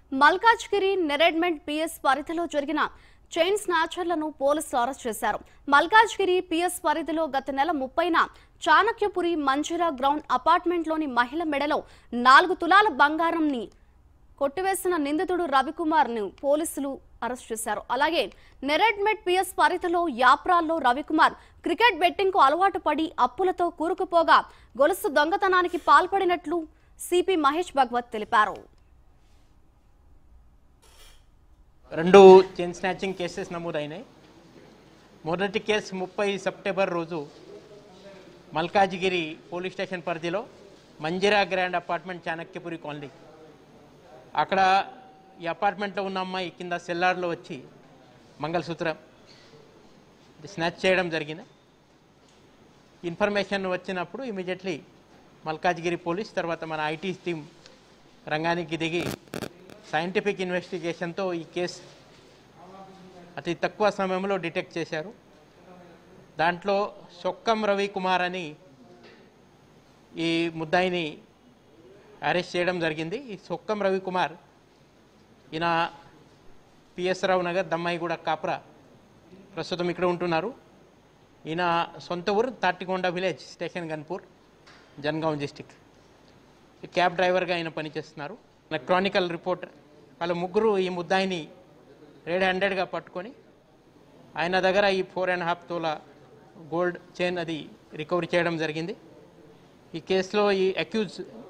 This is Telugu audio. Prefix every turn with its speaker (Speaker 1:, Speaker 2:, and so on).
Speaker 1: మల్కాజ్గిరి నెరెడ్మెంట్ పిఎస్ పరిధిలో జరిగిన చైన్ స్నాచర్లను పోలీసులు అరెస్ట్ చేశారు మల్కాజ్గిరి పిఎస్ పరిధిలో గత నెల ముప్పైన చాణక్యపురి మంజిరా గ్రౌండ్ అపార్ట్మెంట్లోని మహిళ మెడలో నాలుగు తులాల బంగారంని కొట్టివేసిన నిందితుడు రవికుమార్ ను పోలీసులు అరెస్ట్ చేశారు అలాగే నెరెడ్మెట్ పిఎస్ పరిధిలో యాప్రాల్లో రవికుమార్ క్రికెట్ బెట్టింగ్ కు అలవాటు పడి అప్పులతో కూరుకుపోగా గొలుసు దొంగతనానికి పాల్పడినట్లు సిపి మహేష్ భగవత్ తెలిపారు
Speaker 2: రెండు చైన్ స్నాచింగ్ కేసెస్ నమోదైనాయి మొదటి కేసు ముప్పై సెప్టెంబర్ రోజు మల్కాజిగిరి పోలీస్ స్టేషన్ పరిధిలో Manjira grand apartment Chanakyapuri colony అక్కడ ఈ అపార్ట్మెంట్లో ఉన్న అమ్మాయి కింద సెల్లార్లో వచ్చి మంగళసూత్రం స్నాచ్ చేయడం జరిగింది ఇన్ఫర్మేషన్ వచ్చినప్పుడు ఇమీడియట్లీ మల్కాజ్గిరి పోలీస్ తర్వాత మన ఐటీ టీం రంగానికి దిగి సైంటిఫిక్ ఇన్వెస్టిగేషన్తో ఈ కేసు అతి తక్కువ సమయంలో డిటెక్ట్ చేశారు దాంట్లో సొక్కం రవి కుమార్ అని ఈ ముద్దాయిని అరెస్ట్ చేయడం జరిగింది ఈ సొక్కం రవి కుమార్ ఈయన పిఎస్ రావు నగర్ దమ్మాయిగూడ కాప్రా ప్రస్తుతం ఇక్కడ ఉంటున్నారు ఈయన సొంత ఊరు Tatikonda village station Ghanpur Jangaon district ఈ క్యాబ్ డ్రైవర్గా ఆయన పనిచేస్తున్నారు ఎలక్ట్రానికల్ రిపోర్టర్ వాళ్ళ ముగ్గురు ఈ ముద్దాయిని రెడ్ హ్యాండెడ్గా పట్టుకొని ఆయన దగ్గర ఈ ఫోర్ అండ్ హాఫ్ తోల గోల్డ్ చైన్ అది రికవరీ చేయడం జరిగింది ఈ కేసులో ఈ అక్యూజ్